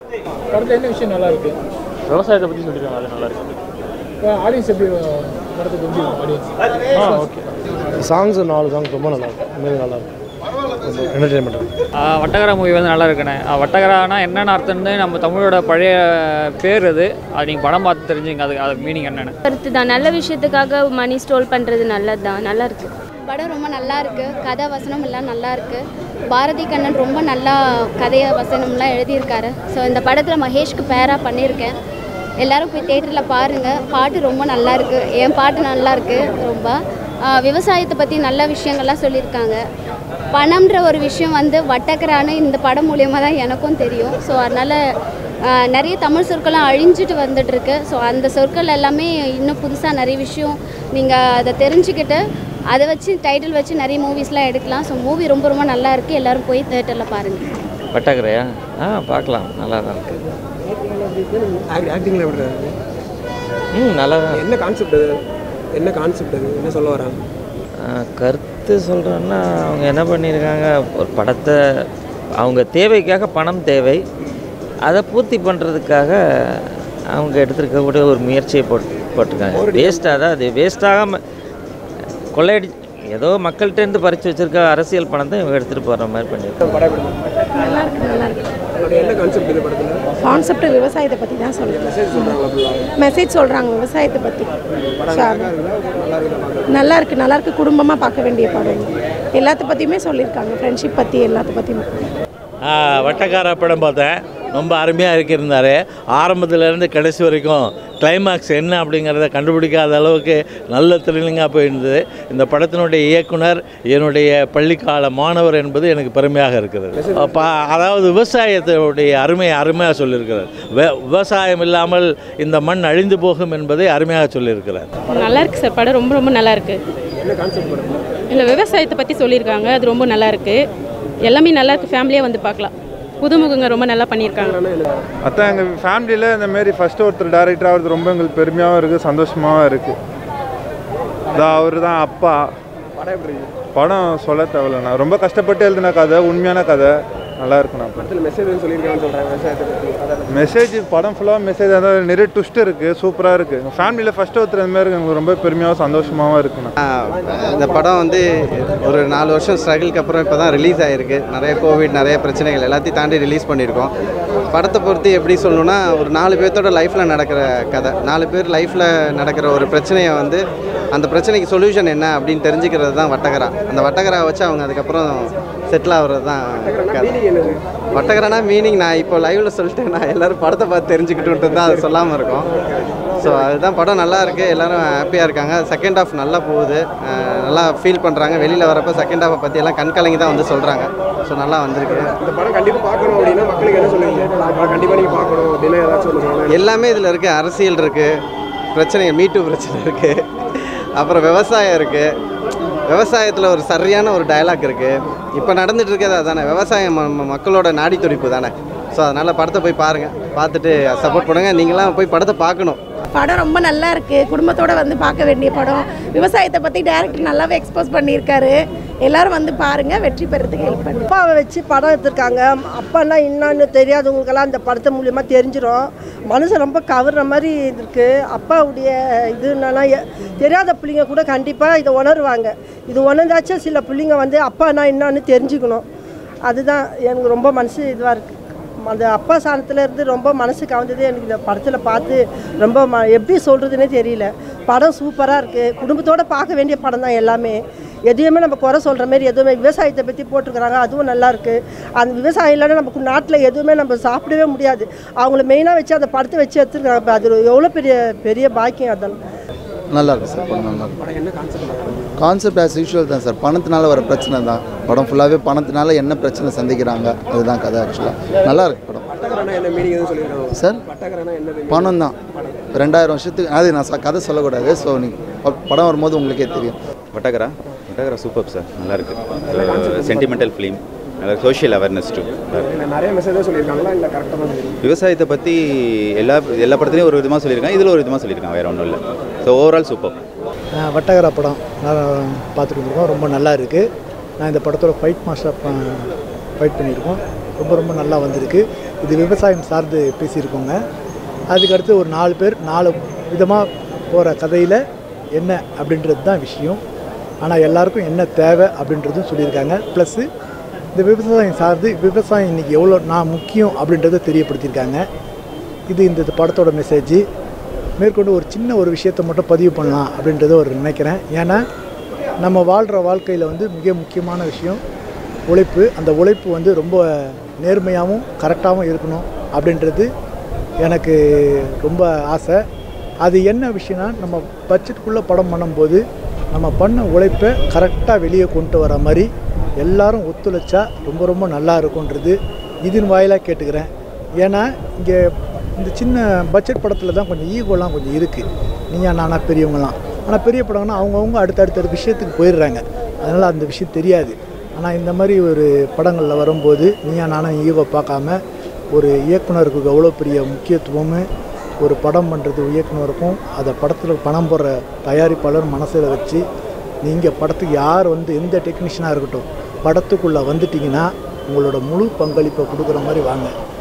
படத்தில் என்ன விஷயம் நல்லா இருக்கு விவசாயத்தை பற்றி சொல்லியிருக்காங்க அது நல்லா இருக்கு ஆடியன்ஸ் எப்படி படத்துக்கு வந்து ஆடியன்ஸ் ஆ ஓகே சாங்ஸ் நாலு சாங்ஸ் ரொம்ப நல்லா இருக்கும் உண்மையிலே நல்லா இருக்கும் ரொம்ப என்டர்டைன்மெண்ட் வட்டகரா மூவி வந்து நல்லா இருக்குண்ணே ஆ, வட்டகரானா என்னென்ன அர்த்தம்னு நம்ம தமிழோட பழைய பேர் அது அது நீங்கள் படம் பார்த்து தெரிஞ்சுங்க அது அதுக்கு மீனிங் என்னென்னு கருத்து தான் நல்ல விஷயத்துக்காக மணி ஸ்டோல் பண்ணுறது நல்லது தான் நல்லா இருக்கு படம் ரொம்ப நல்லா இருக்கு கதை வசனம் எல்லாம் நல்லா இருக்கு பாரதி கண்ணன் ரொம்ப நல்லா கதைய வசனம்லாம் எழுதியிருக்காரு ஸோ இந்த படத்தில் மகேஷ்க்கு பேராக பண்ணியிருக்கேன் எல்லாரும் போய் தேட்டரில் பாருங்கள் பாட்டு ரொம்ப நல்லா இருக்கு என் பாட்டு நல்லா இருக்கு ரொம்ப ஆஹ் விவசாயத்தை பற்றி நல்ல விஷயங்கள்லாம் சொல்லியிருக்காங்க பணம்ன்ற ஒரு விஷயம் வந்து வட்டக்கரான்னு இந்த படம் மூலியமாக தான் எனக்கும் தெரியும் ஸோ அதனால் ஆஹ் நிறைய தமிழ் சொற்கள்லாம் அழிஞ்சிட்டு வந்துட்டுருக்கு ஸோ அந்த சொற்கள் எல்லாமே இன்னும் புதுசாக நிறைய விஷயம் நீங்கள் அதை தெரிஞ்சுக்கிட்டு அதை வச்சு டைட்டில் வச்சு நிறைய மூவிஸ்லாம் எடுக்கலாம் ஸோ மூவி ரொம்ப ரொம்ப நல்லா இருக்குது எல்லோரும் போய் தேட்டரில் பாருங்கள் வட்டகரையா ஆ பார்க்கலாம் நல்லா தான் இருக்குது ஆக்டிங்கில் எப்படி இருக்கு ம் நல்லா தான் என்ன கான்செப்ட் அது என்ன கான்செப்ட் அது என்ன சொல்ல வராங்க கருத்து சொல்கிறேன்னா அவங்க என்ன பண்ணியிருக்காங்க ஒரு படத்தை அவங்க தேவைக்காக பணம் தேவை அதை பூர்த்தி பண்ணுறதுக்காக அவங்க எடுத்திருக்கக்கூடிய ஒரு முயற்சியை போட்டு போட்டிருக்காங்க வேஸ்ட்டாக தான் அது வேஸ்ட்டாகாமல் கொள்ளையடி ஏதோ மக்கள்கிட்டேருந்து பறித்து வச்சிருக்க அரசியல் பணத்தை இவங்க எடுத்துகிட்டு போகிற மாதிரி பண்ணியிருக்காங்க படம் எப்படி நல்லா இருக்கு நல்லா இருக்கு அதோட என்ன கான்செப்ட் இது படத்தில் கான்செப்ட் விவசாயத்தை பற்றி தான் சொல்லுங்கள் மெசேஜ் சொல்கிறாங்க ஃபுல்லாக மெசேஜ் சொல்கிறாங்க விவசாயத்தை பற்றி படம் அழகாக இருக்குதா நல்லா இருக்குதா நல்லா இருக்கு நல்லா இருக்கு குடும்பமாக பார்க்க வேண்டிய படம் எல்லாத்த பற்றியுமே சொல்லியிருக்காங்க ஃப்ரெண்ட்ஷிப் பற்றி எல்லாத்த பற்றியுமே வட்டக்கார படம் பார்த்தேன் ரொம்ப அருமையாக இருக்கிருந்தார் ஆரம்பத்துலேருந்து கடைசி வரைக்கும் கிளைமாக்ஸ் என்ன அப்படிங்கிறத கண்டுபிடிக்காத அளவுக்கு நல்ல த்ரில்லிங்காக போயிருந்தது இந்த படத்தினுடைய இயக்குனர் என்னுடைய பள்ளிக்கால மாணவர் என்பது எனக்கு பெருமையாக இருக்கிறது அப்ப அதாவது விவசாயத்தினுடைய அருமை அருமையாக சொல்லியிருக்கிறார் வே விவசாயம் இல்லாமல் இந்த மண் அழிந்து போகும் என்பதை அருமையாக சொல்லியிருக்கிறார் நல்லா இருக்கு சார் படம் ரொம்ப ரொம்ப நல்லா இருக்கு என்ன கான்செப்ட் படம் இல்லை விவசாயத்தை பற்றி சொல்லியிருக்காங்க அது ரொம்ப நல்லா இருக்கு எல்லாமே நல்லா இருக்கு ஃபேமிலியாக வந்து பார்க்கலாம் புதுமுகங்க ரொம்ப நல்லா பண்ணியிருக்காங்க அதான் எங்கள் ஃபேமிலியில் இந்த மாரி ஃபஸ்ட்டு ஒருத்தர் டேரக்டர் ஆகிறது ரொம்ப எங்களுக்கு பெருமையாகவும் இருக்குது சந்தோஷமாகவும் இருக்குது இதான் அவர் தான் அப்பா படம் எப்படி இருக்கு படம் சொல்ல தேவையில்லண்ணா ரொம்ப கஷ்டப்பட்டு எழுதின கதை உண்மையான கதை நல்லா இருக்குண்ணா படத்தில் மெசேஜ் சொல்லியிருக்காங்கன்னு சொல்கிறாங்க விவசாயத்தை பற்றி அதை மெசேஜ் படம் ஃபுல்லாக மெசேஜ் அதாவது நிறைய ட்விஸ்ட் இருக்குது சூப்பராக இருக்குது எங்கள் ஃபேமிலியில் ஃபஸ்ட்டு ஒருத்தர் இந்த மாதிரி எங்களுக்கு ரொம்ப பெருமையாகவும் சந்தோஷமாகவும் இருக்குண்ணா இந்த படம் வந்து ஒரு நாலு வருஷம் ஸ்ட்ரகிளுக்கு அப்புறம் இப்போ தான் ரிலீஸ் ஆகிருக்கு நிறைய கோவிட் நிறைய பிரச்சனைகள் எல்லாத்தையும் தாண்டி ரிலீஸ் பண்ணியிருக்கோம் படத்தை பொறுத்து எப்படி சொல்லணும்னா ஒரு நாலு பேர்த்தோட லைஃப்பில் நடக்கிற கதை நாலு பேர் லைஃப்பில் நடக்கிற ஒரு பிரச்சனையை வந்து அந்த பிரச்சனைக்கு சொல்யூஷன் என்ன அப்படின்னு தெரிஞ்சுக்கிறது தான் வட்டகரா அந்த வட்டகரா வச்சு அவங்க அதுக்கப்புறம் செட்டில் ஆகுறது தான் கதை வட்டகரானா மீனிங் நான் இப்போ லைவ்ல சொல்லிட்டேன் நான் எல்லாரும் படத்தை பார்த்து தெரிஞ்சுக்கிட்டு தான் அதை சொல்லாமல் இருக்கோம் ஸோ அதுதான் படம் நல்லா இருக்குது எல்லாரும் ஹாப்பியாக இருக்காங்க செகண்ட் ஹாஃப் நல்லா போகுது அஹ் நல்லா ஃபீல் பண்ணுறாங்க வெளியில் வரப்போ செகண்ட் ஹாஃபை பற்றி எல்லாம் கண் கலங்கி தான் வந்து சொல்கிறாங்க ஸோ நல்லா வந்திருக்கு இந்த படம் கண்டிப்பாக பார்க்கணும் அப்படின்னா மக்களுக்கு என்ன சொல்லுவீங்க இந்த படம் கண்டிப்பாக நீங்கள் பார்க்கணும் அப்படின்னா ஏதாச்சும் ஒன்று சொல்லலாம் எல்லாமே இதில் இருக்குது அரசியல் இருக்குது பிரச்சனை மீட்டு பிரச்சனை இருக்குது அப்புறம் விவசாயம் இருக்குது விவசாயத்தில் ஒரு சரியான ஒரு டயலாக் இருக்குது இப்போ நடந்துட்டு இருக்கிறது அதானே விவசாயம் ம- ம- மக்களோட நாடி துடிப்பு தானே ஸோ அதனால் படத்தை போய் பாருங்கள் பார்த்துட்டு சப்போர்ட் பண்ணுங்கள் நீங்களாம் போய் படத்தை பார்க்கணும் படம் ரொம்ப நல்லா இருக்கு குடும்பத்தோட வந்து பார்க்க வேண்டிய படம் விவசாயத்தை பற்றி டேரக்டர் நல்லாவே எக்ஸ்போஸ் பண்ணியிருக்காரு எல்லாரும் வந்து பாருங்க வெற்றி பெறதுக்கு ஹெல்ப் பண்ணுங்க அப்பாவை வச்சு படம் எடுத்திருக்காங்க அப்பான்னா என்னன்னு தெரியாதவங்களுக்கெல்லாம் அந்த படத்தை மூலியமாக தெரிஞ்சிடும் மனசு ரொம்ப கவர்ற மாதிரி இருக்கு அப்பாவுடைய இது என்னன்னா எ- தெரியாத பிள்ளைங்க கூட கண்டிப்பாக இதை உணருவாங்க இது உணர்ந்தாச்சும் சில பிள்ளைங்க வந்து அப்பானா என்னன்னு தெரிஞ்சுக்கணும் அதுதான் எனக்கு ரொம்ப மனசு இதுவாக இருக்குது அந்த அப்பா சாணத்துல இருந்து ரொம்ப மனசு கவர்ந்தது எனக்கு இந்த படத்தில் பார்த்து ரொம்ப ம எப்படி சொல்கிறதுனே தெரியல படம் சூப்பராக இருக்குது குடும்பத்தோடு பார்க்க வேண்டிய படம் தான் எல்லாமே எதையுமே நம்ம குறை சொல்கிற மாதிரி எதுவுமே விவசாயத்தை பற்றி போட்டிருக்கிறாங்க அதுவும் நல்லா இருக்கு அந்த விவசாயம் இல்லைன்னா நமக்கு நாட்டில் எதுவுமே நம்ம சாப்பிடவே முடியாது அவங்கள மெயினாக வச்சு அந்த படத்தை வச்சு எடுத்துருக்காங்க அப்ப அது எவ்வளோ பெரிய பெரிய பாக்கியம் அதெல்லாம் நல்லா இருக்கு சார் படம் நல்லா இருக்கு படம் என்ன கான்செப்ட் கான்செப்ட் ஆஸ் யூஷுவல் தான் சார் பணத்தினால வர பிரச்சனை தான் படம் ஃபுல்லாகவே பணத்தினால என்ன பிரச்சனை சந்திக்கிறாங்க அதுதான் கதை ஆக்சுவலாக நல்லா இருக்கு படம் பட்டகரானா என்ன மீனிங் எதுவும் சொல்லியிருக்காங்க சார் பட்டகரானா என்ன பணம் தான் ரெண்டாயிரம் வருஷத்துக்கு அது நான் ச- கதை சொல்லக்கூடாது ஸோ நீங்கள் படம் வரும்போது உங்களுக்கே தெரியும் வட்டகரா வட்டகரா சூப்பர் சார் நல்லா இருக்கு சென்டிமெண்டல் ஃபிலிம் நல்லா சோஷியல் அவேர்னஸ் டூ இல்லை நிறைய மெசேஜ் சொல்லியிருக்காங்களா இல்லை கரெக்டாக தான் சொல்லியிருக்காங்க விவசாயத்தை பற்றி எல்லா எல்லா படத்துலையும் ஒரு விதமாக சொல்லியிருக்காங்க இதில் ஒரு விதமாக சொல்லியிருக்காங்க வேற ஒன்றும் இல்லை ஸோ ஓவரால் சூப்பர் வட்டகரா படம் நான் பார்த்துட்டு வந்திருக்கோம் ரொம்ப நல்லா இருக்குது நான் இந்த படத்தோட ஃபைட் மாஸ்டர் ஃபைட் பண்ணியிருக்கோம் ரொம்ப ரொம்ப நல்லா வந்திருக்கு இது விவசாயம் சார்ந்து பேசியிருக்கோங்க அதுக்கடுத்து ஒரு நாலு பேர் நாலு விதமாக போகிற கதையில் என்ன அப்படின்றது தான் விஷயம் ஆனால் எல்லாருக்கும் என்ன தேவை அப்படின்றதும் சொல்லியிருக்காங்க ப்ளஸ்ஸு இந்த விவசாயம் சார்ந்து விவசாயம் இன்றைக்கி எவ்வளோ நான் முக்கியம் அப்படின்றத தெரியப்படுத்தியிருக்காங்க இது இந்த படத்தோட மெசேஜ் மேற்கொண்டு ஒரு சின்ன ஒரு விஷயத்தை மட்டும் பதிவு பண்ணலாம் அப்படின்றத ஒரு நினைக்கிறேன் ஏன்னா நம்ம வாழ்கிற வாழ்க்கையில் வந்து மிக முக்கியமான விஷயம் உழைப்பு அந்த உழைப்பு வந்து ரொம்ப நேர்மையாகவும் கரெக்டாகவும் இருக்கணும் அப்படின்றது எனக்கு ரொம்ப ஆசை அது என்ன விஷயம்னா நம்ம பட்ஜெட்டுக்குள்ளே படம் பண்ணும்போது நம்ம பண்ண உழைப்பை கரெக்டாக வெளியே கொண்டு வர மாதிரி எல்லாரும் ஒத்துழைச்சா ரொம்ப ரொம்ப நல்லா இருக்கும்ன்றது இதன் வாயிலாக கேட்டுக்கிறேன் ஏன்னா இங்கே இந்த சின்ன பட்ஜெட் படத்தில் தான் கொஞ்சம் ஈகோலாம் கொஞ்சம் இருக்குது நீயா நானா பெரியவங்களாம் ஆனால் பெரிய படம்னா அவங்கவுங்க அடுத்தடுத்த விஷயத்துக்கு போயிடுறாங்க அதனால் அந்த விஷயம் தெரியாது ஆனால் இந்த மாதிரி ஒரு படங்களில் வரும்போது நீயா நானும் ஈகோ பார்க்காம ஒரு இயக்குனருக்கு எவ்வளோ பெரிய முக்கியத்துவமும் ஒரு படம் பண்ணுறது இயக்குனருக்கும் அதை படத்தில் பணம் போடுற தயாரிப்பாளர் மனசில் வச்சு நீங்கள் படத்துக்கு யார் வந்து எந்த டெக்னீஷியனாக இருக்கட்டும் படத்துக்குள்ளே வந்துட்டிங்கன்னா உங்களோட முழு பங்களிப்பை கொடுக்குற மாதிரி வாங்க